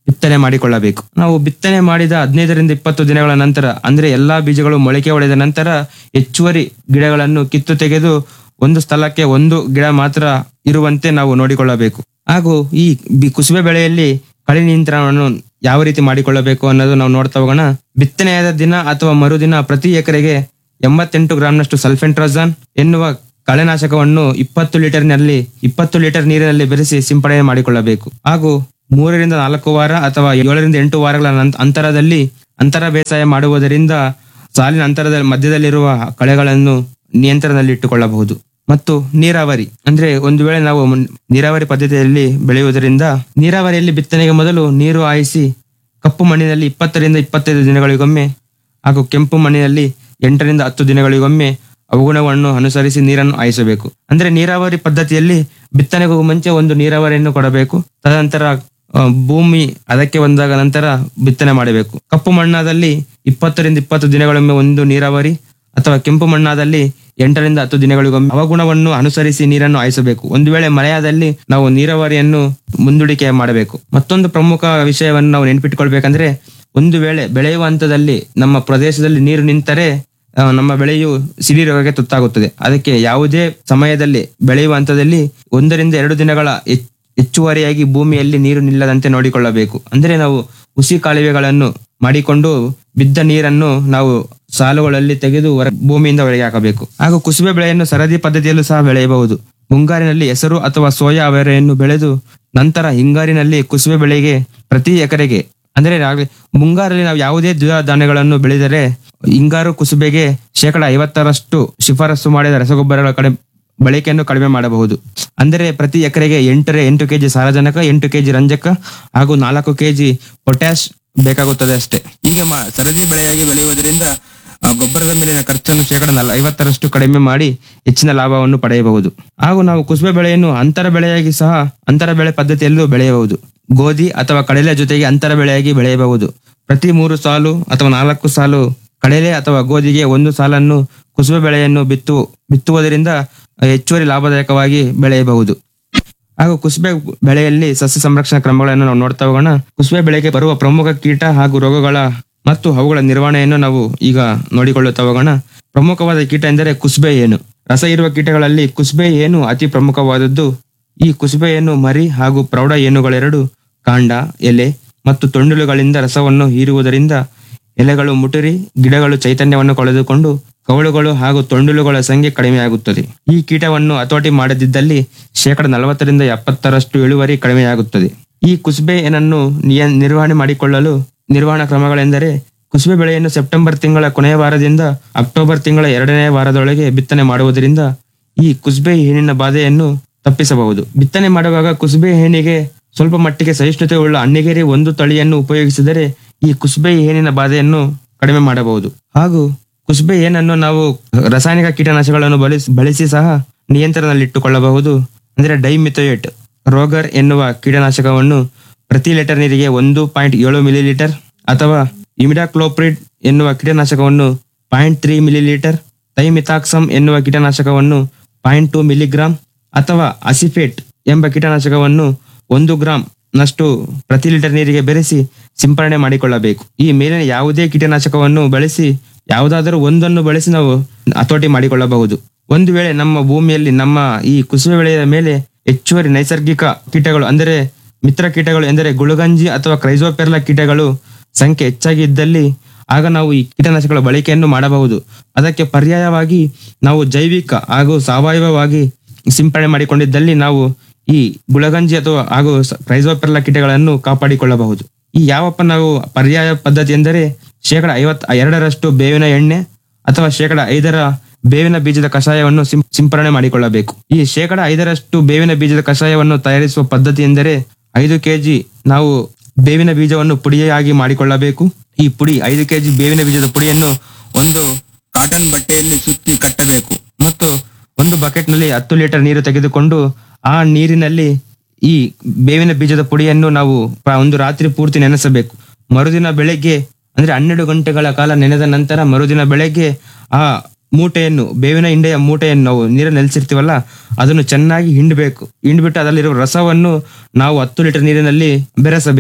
ಬಿತ್ತನೆ ಮಾಡಿಕೊಳ್ಳಬೇಕು ನಾವು ಬಿತ್ತನೆ ಮಾಡಿದ ಹದಿನೈದರಿಂದ ಇಪ್ಪತ್ತು ದಿನಗಳ ನಂತರ ಅಂದ್ರೆ ಎಲ್ಲಾ ಬೀಜಗಳು ಮೊಳಕೆ ಹೊಡೆದ ನಂತರ ಹೆಚ್ಚುವರಿ ಗಿಡಗಳನ್ನು ಕಿತ್ತು ತೆಗೆದು ಒಂದು ಸ್ಥಳಕ್ಕೆ ಒಂದು ಗಿಡ ಮಾತ್ರ ಇರುವಂತೆ ನಾವು ನೋಡಿಕೊಳ್ಳಬೇಕು ಹಾಗೂ ಈ ಬಿ- ಕುಸುಬೆ ಬೆಳೆಯಲ್ಲಿ ಕಳೆ ನಿಯಂತ್ರಣವನ್ನು ಯಾವ ರೀತಿ ಮಾಡಿಕೊಳ್ಳಬೇಕು ಅನ್ನೋದು ನಾವು ನೋಡ್ತಾ ಹೋಗೋಣ ಬಿತ್ತನೆಯಾದ ದಿನ ಅಥವಾ ಮರುದಿನ ಪ್ರತಿ ಎಕರೆಗೆ ಎಂಬತ್ತೆಂಟು ಗ್ರಾಂನಷ್ಟು ಸಲ್ಫೆಂಟ್ರೋಜಾನ್ ಎನ್ನುವ ಕಳೆನಾಶಕವನ್ನು ಇಪ್ಪತ್ತು ಲೀಟರ್ನಲ್ಲಿ ಇಪ್ಪತ್ತು ಲೀಟರ್ ನೀರಿನಲ್ಲಿ ಬೆರೆಸಿ ಸಿಂಪಡಣೆ ಮಾಡಿಕೊಳ್ಳಬೇಕು ಹಾಗೂ ಮೂರರಿಂದ ನಾಲ್ಕು ವಾರ ಅಥವಾ ಏಳರಿಂದ ಎಂಟು ವಾರಗಳ ನಂತ- ಅಂತರದಲ್ಲಿ ಅಂತರ ಬೇಸಾಯ ಮಾಡುವುದರಿಂದ ಸಾಲಿನ ಅಂತರದ ಮಧ್ಯದಲ್ಲಿರುವ ಕಳೆಗಳನ್ನು ನಿಯಂತ್ರಣದಲ್ಲಿ ಇಟ್ಟುಕೊಳ್ಳಬಹುದು ಮತ್ತು ನೀರಾವರಿ ಅಂದ್ರೆ ಒಂದು ವೇಳೆ ನಾವು ಮುನ್- ನೀರಾವರಿ ಪದ್ಧತಿಯಲ್ಲಿ ಬೆಳೆಯುವುದರಿಂದ ನೀರಾವರಿಯಲ್ಲಿ ಬಿತ್ತನೆಗೆ ಮೊದಲು ನೀರು ಹಾಯಿಸಿ ಕಪ್ಪು ಮಣ್ಣಿನಲ್ಲಿ ಇಪ್ಪತ್ತರಿಂದ ಇಪ್ಪತ್ತೈದು ದಿನಗಳಿಗೊಮ್ಮೆ ಹಾಗೂ ಕೆಂಪು ಮಣ್ಣಿನಲ್ಲಿ ಎಂಟರಿಂದ ಹತ್ತು ದಿನಗಳಿಗೊಮ್ಮೆ ಅವಗುಣವನ್ನು ಅನುಸರಿಸಿ ನೀರನ್ನು ಹಾಯಿಸಬೇಕು ಅಂದ್ರೆ ನೀರಾವರಿ ಪದ್ಧತಿಯಲ್ಲಿ ಬಿತ್ತನೆಗೂ ಮುಂಚೆ ಒಂದು ನೀರಾವರಿಯನ್ನು ಕೊಡಬೇಕು ತದನಂತರ ಆ, ಭೂಮಿ ಅದಕ್ಕೆ ಬಂದಾಗ ನಂತರ ಬಿತ್ತನೆ ಮಾಡಬೇಕು ಕಪ್ಪು ಮಣ್ಣಾದಲ್ಲಿ ಇಪ್ಪತ್ತರಿಂದ ಇಪ್ಪತ್ತು ದಿನಗಳೊಮ್ಮೆ ಒಂದು ನೀರಾವರಿ ಅಥವಾ ಕೆಂಪು ಮಣ್ಣಾದಲ್ಲಿ ಎಂಟರಿಂದ ಹತ್ತು ದಿನಗಳಿಗೊಮ್ಮೆ ಅವಗುಣವನ್ನು ಅನುಸರಿಸಿ ನೀರನ್ನು ಹಾಯಿಸಬೇಕು ಒಂದು ವೇಳೆ ಮಳೆಯಾದಲ್ಲಿ ನಾವು ನೀರಾವರಿಯನ್ನು ಮುಂದೂಡಿಕೆ ಮಾಡಬೇಕು ಮತ್ತೊಂದು ಪ್ರಮುಖ ವಿಷಯವನ್ನು ನಾವು ನೆನಪಿಟ್ಕೊಳ್ಬೇಕಂದ್ರೆ ಒಂದು ವೇಳೆ ಬೆಳೆಯುವ ಹಂತದಲ್ಲಿ ನಮ್ಮ ಪ್ರದೇಶದಲ್ಲಿ ನೀರು ನಿಂತರೆ ಆ, ನಮ್ಮ ಬೆಳೆಯು ಸಿಡಿ ರೋಗಕ್ಕೆ ತುತ್ತಾಗುತ್ತದೆ ಅದಕ್ಕೆ ಯಾವುದೇ ಸಮಯದಲ್ಲಿ ಬೆಳೆಯುವ ಹಂತದಲ್ಲಿ ಒಂದರಿಂದ ಎರಡು ದಿನಗಳ ಹೆಚ್- ಹೆಚ್ಚುವರಿಯಾಗಿ ಭೂಮಿಯಲ್ಲಿ ನೀರು ನಿಲ್ಲದಂತೆ ನೋಡಿಕೊಳ್ಳಬೇಕು ಅಂದ್ರೆ ನಾವು ಹುಸಿ ಕಾಲುವೆಗಳನ್ನು ಮಾಡಿಕೊಂಡು ಬಿದ್ದ ನೀರನ್ನು ನಾವು ಸಾಲುಗಳಲ್ಲಿ ತೆಗೆದು ಹೊರ ಭೂಮಿಯಿಂದ ಹೊರಗೆ ಹಾಕಬೇಕು ಹಾಗೂ ಕುಸುಬೆ ಬೆಳೆಯನ್ನು ಸರದಿ ಪದ್ಧತಿಯಲ್ಲೂ ಸಹ ಬೆಳೆಯಬಹುದು ಮುಂಗಾರಿನಲ್ಲಿ ಹೆಸರು ಅಥವಾ ಸೋಯಾ ಅವರೆಯನ್ನು ಬೆಳೆದು ನಂತರ ಹಿಂಗಾರಿನಲ್ಲಿ ಕುಸುಬೆ ಬೆಳೆಗೆ ಪ್ರತಿ ಎಕರೆಗೆ ಅಂದ್ರೆ ನಾವ್- ಮುಂಗಾರಲ್ಲಿ ನಾವು ಯಾವುದೇ ದ್ವಿದಳ ಧಾನ್ಯಗಳನ್ನು ಬೆಳೆದರೆ ಹಿಂಗಾರು ಕುಸುಬೆಗೆ ಶೇಕಡ ಐವತ್ತರಷ್ಟು ಶಿಫಾರಸು ಮಾಡಿದ ರಸಗೊಬ್ಬರಗಳ ಕಡೆ ಬಳಕೆಯನ್ನು ಕಡಿಮೆ ಮಾಡಬಹುದು ಅಂದರೆ ಪ್ರತಿ ಎಕರೆಗೆ ಎಂಟರ ಎಂಟು ಕೆಜಿ ಸಾರಜನಕ ಎಂಟು ಕೆಜಿ ರಂಜಕ ಹಾಗೂ ನಾಲ್ಕು ಕೆಜಿ ಪೊಟ್ಯಾಶ್ ಬೇಕಾಗುತ್ತದೆ ಅಷ್ಟೇ ಹೀಗೆ ಮಾ- ಸರದಿ ಬೆಳೆಯಾಗಿ ಬೆಳೆಯುವುದರಿಂದ ಆ ಗೊಬ್ಬರದ ಮೇಲಿನ ಖರ್ಚನ್ನು ಶೇಕಡ ನಲ ಐವತ್ತರಷ್ಟು ಕಡಿಮೆ ಮಾಡಿ ಹೆಚ್ಚಿನ ಲಾಭವನ್ನು ಪಡೆಯಬಹುದು ಹಾಗೂ ನಾವು ಕುಸುಬೆ ಬೆಳೆಯನ್ನು ಅಂತರ ಬೆಳೆಯಾಗಿ ಸಹ ಅಂತರ ಬೆಳೆ ಪದ್ಧತಿಯಲ್ಲೂ ಬೆಳೆಯಬಹುದು ಗೋಧಿ ಅಥವಾ ಕಡಲೆ ಜೊತೆಗೆ ಅಂತರ ಬೆಳೆಯಾಗಿ ಬೆಳೆಯಬಹುದು ಪ್ರತಿ ಮೂರು ಸಾಲು ಅಥವಾ ನಾಲ್ಕು ಸಾಲು ಕಡಲೆ ಅಥವಾ ಗೋಧಿಗೆ ಒಂದು ಸಾಲನ್ನು ಕುಸುಬೆ ಬೆಳೆಯನ್ನು ಬಿತ್ತು ಬಿತ್ತುವುದರಿಂದ ಹೆಚ್ಚುವರಿ ಲಾಭದಾಯಕವಾಗಿ ಬೆಳೆಯಬಹುದು ಹಾಗೂ ಕುಸುಬೆ ಬೆಳೆಯಲ್ಲಿ ಸಸ್ಯ ಸಂರಕ್ಷಣಾ ಕ್ರಮಗಳನ್ನು ನಾವು ನೋಡ್ತಾ ಹೋಗೋಣ ಕುಸುಬೆ ಬೆಳೆಗೆ ಬರುವ ಪ್ರಮುಖ ಕೀಟ ಹಾಗೂ ರೋಗಗಳ ಮತ್ತು ಅವುಗಳ ನಿರ್ವಹಣೆಯನ್ನು ನಾವು ಈಗ ನೋಡಿಕೊಳ್ಳುತ್ತಾ ಹೋಗೋಣ ಪ್ರಮುಖವಾದ ಕೀಟ ಎಂದರೆ ಕುಸುಬೆ ಏನು ರಸ ಇರುವ ಕೀಟಗಳಲ್ಲಿ ಕುಸುಬೆ ಏನು ಅತಿ ಪ್ರಮುಖವಾದದ್ದು ಈ ಕುಸುಬೆ ಏನು ಮರಿ ಹಾಗೂ ಪ್ರೌಢ ಏನುಗಳೆರಡು ಕಾಂಡ ಎಲೆ ಮತ್ತು ತೊಂಡುಲುಗಳಿಂದ ರಸವನ್ನು ಹೀರುವುದರಿಂದ ಎಲೆಗಳು ಮುಟುರಿ ಗಿಡಗಳು ಚೈತನ್ಯವನ್ನು ಕಳೆದುಕೊಂಡು ಕವಳುಗಳು ಹಾಗೂ ತೊಂಡುಲುಗಳ ಸಂಖ್ಯೆ ಕಡಿಮೆಯಾಗುತ್ತದೆ ಈ ಕೀಟವನ್ನು ಹತೋಟಿ ಮಾಡದಿದ್ದಲ್ಲಿ ಶೇಕಡ ನಲವತ್ತರಿಂದ ಎಪ್ಪತ್ತರಷ್ಟು ಇಳುವರಿ ಕಡಿಮೆಯಾಗುತ್ತದೆ ಈ ಕುಸುಬೆ ಏನನ್ನು ನಿಯ ನಿರ್ವಹಣೆ ಮಾಡಿಕೊಳ್ಳಲು ನಿರ್ವಹಣಾ ಕ್ರಮಗಳೆಂದರೆ ಕುಸುಬೆ ಬೆಳೆಯನ್ನು ಸೆಪ್ಟೆಂಬರ್ ತಿಂಗಳ ಕೊನೆಯ ವಾರದಿಂದ ಅಕ್ಟೋಬರ್ ತಿಂಗಳ ಎರಡನೇ ವಾರದೊಳಗೆ ಬಿತ್ತನೆ ಮಾಡುವುದರಿಂದ ಈ ಕುಸುಬೆ ಹೇನಿನ ಬಾಧೆಯನ್ನು ತಪ್ಪಿಸಬಹುದು ಬಿತ್ತನೆ ಮಾಡುವಾಗ ಕುಸುಬೆ ಹೇನಿಗೆ ಸ್ವಲ್ಪ ಮಟ್ಟಿಗೆ ಸಹಿಷ್ಣುತೆ ಉಳ್ಳ ಅಣ್ಣಿಗೇರಿ ಒಂದು ತಳಿಯನ್ನು ಉಪಯೋಗಿಸಿದರೆ ಈ ಕುಸುಬೆ ಹೇನಿನ ಬಾಧೆಯನ್ನು ಕಡಿಮೆ ಮಾಡಬಹುದು ಹಾಗೂ ಕುಸುಬೆ ಏನನ್ನು ನಾವು ರಾಸಾಯನಿಕ ಕೀಟನಾಶಕಗಳನ್ನು ಬಳಸಿ ಬಳಸಿ ಸಹ ನಿಯಂತ್ರಣದಲ್ಲಿಟ್ಟುಕೊಳ್ಳಬಹುದು ಅಂದ್ರೆ ಡೈಮಿಥೋಯೇಟ್ ರೋಗರ್ ಎನ್ನುವ ಕೀಟನಾಶಕವನ್ನು ಪ್ರತಿ ಲೀಟರ್ ನೀರಿಗೆ ಒಂದು ಪಾಯಿಂಟ್ ಏಳು ಮಿಲಿ ಲೀಟರ್ ಅಥವಾ ಇಮಿಡಾಕ್ಲೋಪ್ರಿಡ್ ಎನ್ನುವ ಕೀಟನಾಶಕವನ್ನು point three millilitre thiamethoxam ಎನ್ನುವ ಕೀಟನಾಶಕವನ್ನು ಪಾಯಿಂಟ್ ಟು ಮಿಲಿಗ್ರಾಂ ಅಥವಾ ಅಸಿಫೇಟ್ ಎಂಬ ಕೀಟನಾಶಕವನ್ನು ಒಂದು ಗ್ರಾಂ ನಷ್ಟು ಪ್ರತಿ ಲೀಟರ್ ನೀರಿಗೆ ಬೆರೆಸಿ ಸಿಂಪರಣೆ ಮಾಡಿಕೊಳ್ಳಬೇಕು ಈ ಮೇಲಿನ ಯಾವುದೇ ಕೀಟನಾಶಕವನ್ನು ಬಳಸಿ ಯಾವುದಾದರೂ ಒಂದನ್ನು ಬಳಸಿ ನಾವು ಹತೋಟಿ ಮಾಡಿಕೊಳ್ಳಬಹುದು ಒಂದು ವೇಳೆ ನಮ್ಮ ಭೂಮಿಯಲ್ಲಿ ನಮ್ಮ ಈ ಕುಸುಬೆ ಬೆಳೆಯ ಮೇಲೆ ಹೆಚ್ಚುವರಿ ನೈಸರ್ಗಿಕ ಕೀಟಗಳು ಅಂದರೆ ಮಿತ್ರ ಕೀಟಗಳು ಎಂದರೆ ಗುಳುಗಂಜಿ ಅಥವಾ ಕ್ರೈಸೋಪೆರ್ಲಾ ಕೀಟಗಳು ಸಂಖ್ಯೆ ಹೆಚ್ಚಾಗಿ ಇದ್ದಲ್ಲಿ ಆಗ ನಾವು ಈ ಕೀಟನಾಶಕಗಳ ಬಳಕೆಯನ್ನು ಮಾಡಬಹುದು ಅದಕ್ಕೆ ಪರ್ಯಾಯವಾಗಿ ನಾವು ಜೈವಿಕ ಹಾಗೂ ಸಾವಯವವಾಗಿ ಸಿಂಪಡಣೆ ಮಾಡಿಕೊಂಡಿದ್ದಲ್ಲಿ ನಾವು ಈ ಗುಳಗಂಜಿ ಅಥವಾ ಹಾಗೂ ಸ- ಕ್ರೈಸೋಪೆರ್ಲಾ ಕೀಟಗಳನ್ನು ಕಾಪಾಡಿಕೊಳ್ಳಬಹುದು ಈ ಯಾವಪ್ಪ ನಾವು ಪರ್ಯಾಯ ಪದ್ಧತಿ ಎಂದರೆ ಶೇಕಡ ಐವತ್ ಎರಡರಷ್ಟು ಬೇವಿನ ಎಣ್ಣೆ ಅಥವಾ ಶೇಕಡ ಐದರ ಬೇವಿನ ಬೀಜದ ಕಷಾಯವನ್ನು ಸಿಂ- ಸಿಂಪರಣೆ ಮಾಡಿಕೊಳ್ಳಬೇಕು ಈ ಶೇಕಡ ಐದರಷ್ಟು ಬೇವಿನ ಬೀಜದ ಕಷಾಯವನ್ನು ತಯಾರಿಸುವ ಪದ್ಧತಿ ಎಂದರೆ ಐದು ಕೆಜಿ ನಾವು ಬೇವಿನ ಬೀಜವನ್ನು ಪುಡಿಯಾಗಿ ಮಾಡಿಕೊಳ್ಳಬೇಕು ಈ ಪುಡಿ ಐದು ಕೆಜಿ ಬೇವಿನ ಬೀಜದ ಪುಡಿಯನ್ನು ಒಂದು ಕಾಟನ್ ಬಟ್ಟೆಯಲ್ಲಿ ಸುತ್ತಿ ಕಟ್ಟಬೇಕು ಮತ್ತು ಒಂದು ಬಕೆಟ್ ನಲ್ಲಿ ಹತ್ತು ಲೀಟರ್ ನೀರು ತೆಗೆದುಕೊಂಡು ಆ ನೀರಿನಲ್ಲಿ ಈ ಬೇವಿನ ಬೀಜದ ಪುಡಿಯನ್ನು ನಾವು ಪ- ಒಂದು ರಾತ್ರಿ ಪೂರ್ತಿ ನೆನೆಸಬೇಕು ಮರುದಿನ ಬೆಳಗ್ಗೆ ಅಂದ್ರೆ ಹನ್ನೆರಡು ಗಂಟೆಗಳ ಕಾಲ ನೆನೆದ ನಂತರ ಮರುದಿನ ಬೆಳಗ್ಗೆ ಆ ಮೂಟೆಯನ್ನು ಬೇವಿನ ಹಿಂಡೆಯ ಮೂಟೆಯನ್ನು ನಾವು ನೀರಲ್ಲಿ ನೆಲೆಸಿರ್ತೀವಲ್ಲ ಅದನ್ನು ಚೆನ್ನಾಗಿ ಹಿಂಡಬೇಕು ಹಿಂಡ್ಬಿಟ್ಟು ಅದರಲ್ಲಿರುವ ರಸವನ್ನು ನಾವು ಹತ್ತು ಲೀಟರ್ ನೀರಿನಲ್ಲಿ ಬೆರೆಸಬೇಕು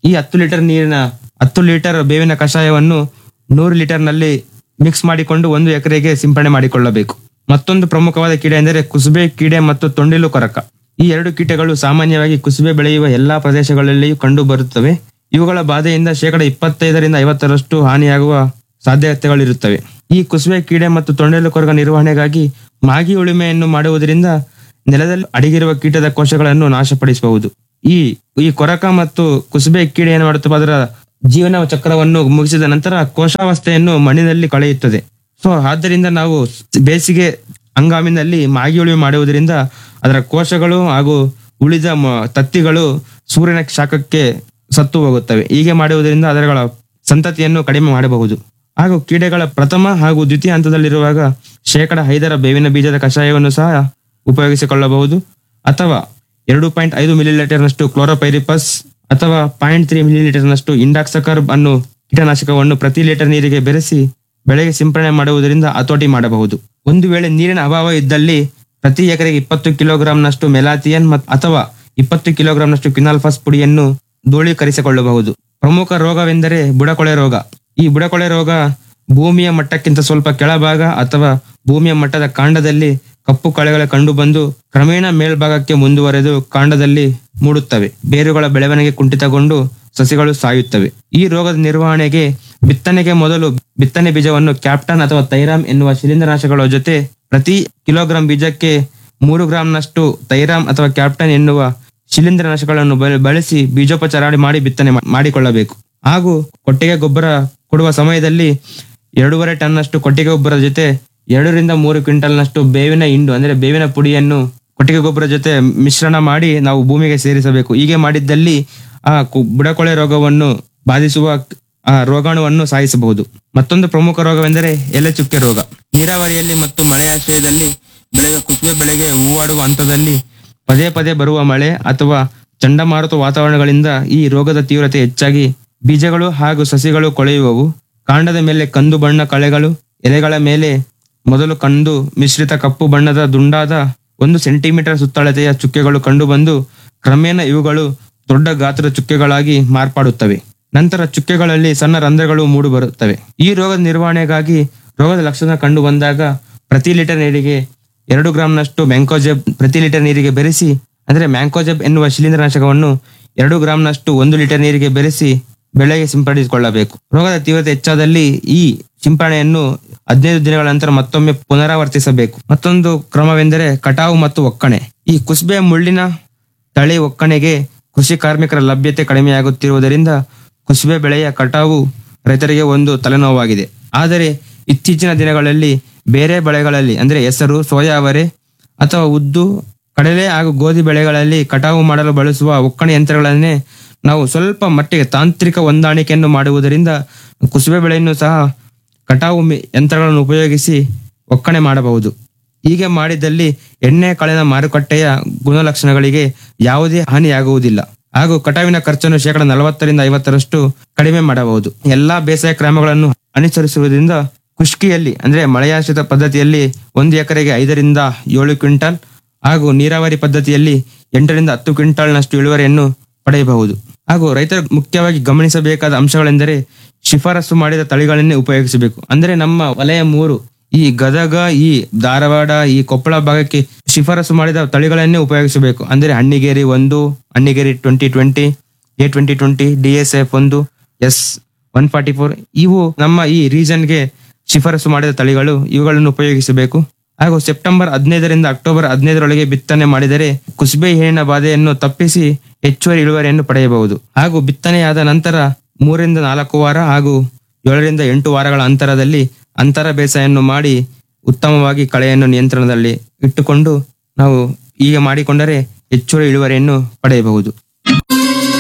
ಈ ಹತ್ತು ಲೀಟರ್ ನೀರಿನ ಹತ್ತು ಲೀಟರ್ ಬೇವಿನ ಕಷಾಯವನ್ನು ನೂರು ಲೀಟರ್ನಲ್ಲಿ ಮಿಕ್ಸ್ ಮಾಡಿಕೊಂಡು ಒಂದು ಎಕರೆಗೆ ಸಿಂಪಡಣೆ ಮಾಡಿಕೊಳ್ಳಬೇಕು ಮತ್ತೊಂದು ಪ್ರಮುಖವಾದ ಕೀಡೆ ಎಂದರೆ ಕುಸುಬೆ ಕೀಡೆ ಮತ್ತು ತೊಂಡಿಲು ಕೊರಕ ಈ ಎರಡು ಕೀಟಗಳು ಸಾಮಾನ್ಯವಾಗಿ ಕುಸುಬೆ ಬೆಳೆಯುವ ಎಲ್ಲಾ ಪ್ರದೇಶಗಳಲ್ಲಿಯೂ ಕಂಡು ಬರುತ್ತವೆ ಇವುಗಳ ಬಾಧೆಯಿಂದ ಶೇಕಡ ಇಪ್ಪತ್ತೈದರಿಂದ ಐವತ್ತರಷ್ಟು ಹಾನಿಯಾಗುವ ಸಾಧ್ಯತೆಗಳಿರುತ್ತವೆ ಈ ಕುಸುಬೆ ಕೀಡೆ ಮತ್ತು ತೊಂಡೆಲು ಕೊರಕ ನಿರ್ವಹಣೆಗಾಗಿ ಮಾಗಿ ಉಳುಮೆಯನ್ನು ಮಾಡುವುದರಿಂದ ನೆಲದಲ್ಲಿ ಅಡಗಿರುವ ಕೀಟದ ಕೋಶಗಳನ್ನು ನಾಶಪಡಿಸಬಹುದು ಈ ಈ ಕೊರಕ ಮತ್ತು ಕುಸುಬೆ ಕೀಡೆ ಏನು ಮಾಡುತ್ತವೆ ಅದರ ಜೀವನ ಚಕ್ರವನ್ನು ಮುಗಿಸಿದ ನಂತರ ಕೋಶಾವಸ್ಥೆಯನ್ನು ಮಣ್ಣಿನಲ್ಲಿ ಕಳೆಯುತ್ತದೆ ಸೊ ಆದ್ದರಿಂದ ನಾವು ಬೇಸಿಗೆ ಹಂಗಾಮಿನಲ್ಲಿ ಮಾಗಿ ಉಳುಮೆ ಮಾಡುವುದರಿಂದ ಅದರ ಕೋಶಗಳು ಹಾಗೂ ಉಳಿದ ಮ- ತತ್ತಿಗಳು ಸೂರ್ಯನ ಶಾಖಕ್ಕೆ ಸತ್ತು ಹೋಗುತ್ತವೆ ಹೀಗೆ ಮಾಡುವುದರಿಂದ ಅದರ ಸಂತತಿಯನ್ನು ಕಡಿಮೆ ಮಾಡಬಹುದು ಹಾಗೂ ಕೀಡೆಗಳ ಪ್ರಥಮ ಹಾಗೂ ದ್ವಿತೀಯ ಹಂತದಲ್ಲಿರುವಾಗ ಶೇಕಡ ಐದರ ಬೇವಿನ ಬೀಜದ ಕಷಾಯವನ್ನು ಸಹ ಉಪಯೋಗಿಸಿಕೊಳ್ಳಬಹುದು ಅಥವಾ ಎರಡು ಪಾಯಿಂಟ್ ಐದು ಮಿಲಿಲೀಟರ್ನಷ್ಟು ಕ್ಲೋರೋಪೈರಿಪಸ್ ಅಥವಾ ಪಾಯಿಂಟ್ ತ್ರೀ ಮಿಲಿಲೀಟರ್ನಷ್ಟು ಇಂಡಾಕ್ಸಕರ್ಬ್ ಅನ್ನು ಕೀಟನಾಶಕವನ್ನು ಪ್ರತಿ ಲೀಟರ್ ನೀರಿಗೆ ಬೆರೆಸಿ ಬೆಳೆಗೆ ಸಿಂಪಡಣೆ ಮಾಡುವುದರಿಂದ ಹತೋಟಿ ಮಾಡಬಹುದು ಒಂದು ವೇಳೆ ನೀರಿನ ಅಭಾವ ಇದ್ದಲ್ಲಿ ಪ್ರತಿ ಎಕರೆಗೆ ಇಪ್ಪತ್ತು ಕಿಲೋಗ್ರಾಂನಷ್ಟು ಮೆಲಾಥಿಯನ್ ಮತ್- ಅಥವಾ ಇಪ್ಪತ್ತು ಕಿಲೋಗ್ರಾಂನಷ್ಟು ಕ್ವಿನಾಲ್ಫಾಸ್ ಪುಡಿಯನ್ನು ಧೂಳೀಕರಿಸಿಕೊಳ್ಳಬಹುದು ಪ್ರಮುಖ ರೋಗವೆಂದರೆ ಬುಡಕೊಳೆ ರೋಗ ಈ ಬುಡಕೊಳೆ ರೋಗ ಭೂಮಿಯ ಮಟ್ಟಕ್ಕಿಂತ ಸ್ವಲ್ಪ ಕೆಳಭಾಗ ಅಥವಾ ಭೂಮಿಯ ಮಟ್ಟದ ಕಾಂಡದಲ್ಲಿ ಕಪ್ಪು ಕಳೆಗಳ ಕಂಡುಬಂದು ಕ್ರಮೇಣ ಮೇಲ್ಭಾಗಕ್ಕೆ ಮುಂದುವರೆದು ಕಾಂಡದಲ್ಲಿ ಮೂಡುತ್ತವೆ ಬೇರುಗಳ ಬೆಳವಣಿಗೆ ಕುಂಠಿತಗೊಂಡು ಸಸಿಗಳು ಸಾಯುತ್ತವೆ ಈ ರೋಗದ ನಿರ್ವಹಣೆಗೆ ಬಿತ್ತನೆಗೆ ಮೊದಲು ಬಿತ್ತನೆ ಬೀಜವನ್ನು ಕ್ಯಾಪ್ಟನ್ ಅಥವಾ ತೈರಾಮ್ ಎನ್ನುವ ಶಿಲೀಂಧ್ರನಾಶಕಗಳ ಜೊತೆ ಪ್ರತಿ ಕಿಲೋಗ್ರಾಂ ಬೀಜಕ್ಕೆ ಮೂರು ಗ್ರಾಂನಷ್ಟು ತೈರಾಮ್ ಅಥವಾ ಕ್ಯಾಪ್ಟನ್ ಎನ್ನುವ ಶಿಲೀಂಧ್ರನಾಶಕಗಳನ್ನು ಬಳ- ಬಳಸಿ ಬೀಜೋಪಚಾರ ಮಾಡಿ ಬಿತ್ತನೆ ಮಾ- ಮಾಡಿಕೊಳ್ಳಬೇಕು ಹಾಗೂ ಕೊಟ್ಟಿಗೆ ಗೊಬ್ಬರ ಕೊಡುವ ಸಮಯದಲ್ಲಿ ಎರಡೂವರೆ ಟನ್ನಷ್ಟು ಕೊಟ್ಟಿಗೆ ಗೊಬ್ಬರದ ಜೊತೆ ಎರಡರಿಂದ ಮೂರು ಕ್ವಿಂಟಲ್ನಷ್ಟು ಬೇವಿನ ಹಿಂಡು ಅಂದ್ರೆ ಬೇವಿನ ಪುಡಿಯನ್ನು ಕೊಟ್ಟಿಗೆ ಗೊಬ್ಬರ ಜೊತೆ ಮಿಶ್ರಣ ಮಾಡಿ ನಾವು ಭೂಮಿಗೆ ಸೇರಿಸಬೇಕು ಹೀಗೆ ಮಾಡಿದ್ದಲ್ಲಿ ಆ ಕು- ಬುಡಕೊಳೆ ರೋಗವನ್ನು ಬಾಧಿಸುವ ಆ ರೋಗಾಣುವನ್ನು ಸಾಯಿಸಬಹುದು ಮತ್ತೊಂದು ಪ್ರಮುಖ ರೋಗವೆಂದರೆ ಎಲೆ ಚುಕ್ಕೆ ರೋಗ ನೀರಾವರಿಯಲ್ಲಿ ಮತ್ತು ಮಳೆಯಾಶ್ರಯದಲ್ಲಿ ಬೆಳೆಯುವ ಕುಸುಬೆ ಬೆಳೆಗೆ ಹೂವಾಡುವ ಹಂತದಲ್ಲಿ ಪದೇ ಪದೇ ಬರುವ ಮಳೆ ಅಥವಾ ಚಂಡಮಾರುತ ವಾತಾವರಣಗಳಿಂದ ಈ ರೋಗದ ತೀವ್ರತೆ ಹೆಚ್ಚಾಗಿ ಬೀಜಗಳು ಹಾಗೂ ಸಸಿಗಳು ಕೊಳೆಯುವವು ಕಾಂಡದ ಮೇಲೆ ಕಂದು ಬಣ್ಣ ಕಳೆಗಳು ಎಲೆಗಳ ಮೇಲೆ ಮೊದಲು ಕಂದು ಮಿಶ್ರಿತ ಕಪ್ಪು ಬಣ್ಣದ ದುಂಡಾದ ಒಂದು ಸೆಂಟಿಮೀಟರ್ ಸುತ್ತಳತೆಯ ಚುಕ್ಕೆಗಳು ಕಂಡುಬಂದು ಕ್ರಮೇಣ ಇವುಗಳು ದೊಡ್ಡ ಗಾತ್ರದ ಚುಕ್ಕೆಗಳಾಗಿ ಮಾರ್ಪಾಡುತ್ತವೆ ನಂತರ ಚುಕ್ಕೆಗಳಲ್ಲಿ ಸಣ್ಣ ರಂಧ್ರಗಳು ಮೂಡು ಬರುತ್ತವೆ ಈ ರೋಗದ ನಿರ್ವಹಣೆಗಾಗಿ ರೋಗದ ಲಕ್ಷಣ ಕಂಡು ಬಂದಾಗ ಪ್ರತಿ ಲೀಟರ್ ನೀರಿಗೆ ಎರಡು ಗ್ರಾಂನಷ್ಟು ಮ್ಯಾಂಕೋಜೆಬ್ ಪ್ರತಿ ಲೀಟರ್ ನೀರಿಗೆ ಬೆರೆಸಿ ಅಂದ್ರೆ ಮ್ಯಾಂಕೋಜೆಬ್ ಎನ್ನುವ ಶಿಲೀಂಧ್ರನಾಶಕವನ್ನು ಎರಡು ಗ್ರಾಂನಷ್ಟು ಒಂದು ಲೀಟರ್ ನೀರಿಗೆ ಬೆರೆಸಿ ಬೆಳೆಗೆ ಸಿಂಪಡಿಸಿಕೊಳ್ಳಬೇಕು ರೋಗದ ತೀವ್ರತೆ ಹೆಚ್ಚಾದಲ್ಲಿ ಈ ಸಿಂಪಡಣೆಯನ್ನು ಹದಿನೈದು ದಿನಗಳ ನಂತರ ಮತ್ತೊಮ್ಮೆ ಪುನರಾವರ್ತಿಸಬೇಕು ಮತ್ತೊಂದು ಕ್ರಮವೆಂದರೆ ಕಟಾವು ಮತ್ತು ಒಕ್ಕಣೆ ಈ ಕುಸ್ಬೆ ಮುಳ್ಳಿನ ತಳಿ ಒಕ್ಕಣೆಗೆ ಕೃಷಿ ಕಾರ್ಮಿಕರ ಲಭ್ಯತೆ ಕಡಿಮೆಯಾಗುತ್ತಿರುವುದರಿಂದ ಕುಸುಬೆ ಬೆಳೆಯ ಕಟಾವು ರೈತರಿಗೆ ಒಂದು ತಲೆನೋವಾಗಿದೆ ಆದರೆ ಇತ್ತೀಚಿನ ದಿನಗಳಲ್ಲಿ ಬೇರೆ ಬೆಳೆಗಳಲ್ಲಿ ಅಂದ್ರೆ ಹೆಸರು ಸೋಯಾ ಅವರೆ ಅಥವಾ ಉದ್ದು ಕಡಲೆ ಹಾಗೂ ಗೋಧಿ ಬೆಳೆಗಳಲ್ಲಿ ಕಟಾವು ಮಾಡಲು ಬಳಸುವ ಒಕ್ಕಣೆ ಯಂತ್ರಗಳನ್ನೇ ನಾವು ಸ್ವಲ್ಪ ಮಟ್ಟಿಗೆ ತಾಂತ್ರಿಕ ಹೊಂದಾಣಿಕೆಯನ್ನು ಮಾಡುವುದರಿಂದ ಕುಸುಬೆ ಬೆಳೆಯನ್ನು ಸಹ ಕಟಾವು ಮಿ- ಯಂತ್ರಗಳನ್ನು ಉಪಯೋಗಿಸಿ ಒಕ್ಕಣೆ ಮಾಡಬಹುದು ಹೀಗೆ ಮಾಡಿದಲ್ಲಿ ಎಣ್ಣೆ ಕಾಳಿನ ಮಾರುಕಟ್ಟೆಯ ಗುಣಲಕ್ಷಣಗಳಿಗೆ ಯಾವುದೇ ಹಾನಿಯಾಗುವುದಿಲ್ಲ ಹಾಗೂ ಕಟಾವಿನ ಖರ್ಚನ್ನು ಶೇಕಡ ನಲವತ್ತರಿಂದ ಐವತ್ತರಷ್ಟು ಕಡಿಮೆ ಮಾಡಬಹುದು ಎಲ್ಲಾ ಬೇಸಾಯ ಕ್ರಮಗಳನ್ನು ಅನುಸರಿಸುವುದರಿಂದ ಖುಷ್ಕಿಯಲ್ಲಿ ಅಂದ್ರೆ ಮಳೆಯಾಶ್ರಿತ ಪದ್ಧತಿಯಲ್ಲಿ ಒಂದು ಎಕರೆಗೆ ಐದರಿಂದ ಏಳು ಕ್ವಿಂಟಲ್ ಹಾಗೂ ನೀರಾವರಿ ಪದ್ಧತಿಯಲ್ಲಿ ಎಂಟರಿಂದ ಹತ್ತು ಕ್ವಿಂಟಾಲ್ನಷ್ಟು ಇಳುವರಿಯನ್ನು ಪಡೆಯಬಹುದು ಹಾಗೂ ರೈತರು ಮುಖ್ಯವಾಗಿ ಗಮನಿಸಬೇಕಾದ ಅಂಶಗಳೆಂದರೆ ಶಿಫಾರಸು ಮಾಡಿದ ತಳಿಗಳನ್ನೇ ಉಪಯೋಗಿಸಬೇಕು ಅಂದ್ರೆ ನಮ್ಮ ವಲಯ ಮೂರು ಈ ಗದಗ ಈ ಧಾರವಾಡ ಈ ಕೊಪ್ಪಳ ಭಾಗಕ್ಕೆ ಶಿಫಾರಸು ಮಾಡಿದ ತಳಿಗಳನ್ನೇ ಉಪಯೋಗಿಸಬೇಕು ಅಂದ್ರೆ ಹಣ್ಣಿಗೇರಿ ಒಂದು Annigeri twenty twenty A twenty twenty D S F ಒಂದು ಎಸ್ ಒನ್ ಫಾರ್ಟಿ ಫೋರ್ ಇವು ನಮ್ಮ ಈ ರೀಜನ್ಗೆ ಶಿಫಾರಸು ಮಾಡಿದ ತಳಿಗಳು ಇವುಗಳನ್ನು ಉಪಯೋಗಿಸಬೇಕು ಹಾಗೂ ಸೆಪ್ಟೆಂಬರ್ ಹದಿನೈದರಿಂದ ಅಕ್ಟೋಬರ್ ಹದಿನೈದರೊಳಗೆ ಬಿತ್ತನೆ ಮಾಡಿದರೆ ಕುಸುಬೆ ಹೇಣಿನ ಬಾಧೆಯನ್ನು ತಪ್ಪಿಸಿ ಹೆಚ್ಚುವರಿ ಇಳುವರಿಯನ್ನು ಪಡೆಯಬಹುದು ಹಾಗೂ ಬಿತ್ತನೆಯಾದ ನಂತರ ಮೂರರಿಂದ ನಾಲ್ಕು ವಾರ ಹಾಗೂ ಏಳರಿಂದ ಎಂಟು ವಾರಗಳ ಅಂತರದಲ್ಲಿ ಅಂತರ ಬೇಸಾಯನ್ನು ಮಾಡಿ ಉತ್ತಮವಾಗಿ ಕಳೆಯನ್ನು ನಿಯಂತ್ರಣದಲ್ಲಿ ಇಟ್ಟುಕೊಂಡು ನಾವು ಹೀಗೆ ಮಾಡಿಕೊಂಡರೆ ಹೆಚ್ಚುವರಿ ಇಳುವರಿಯನ್ನು ಪಡೆಯಬಹುದು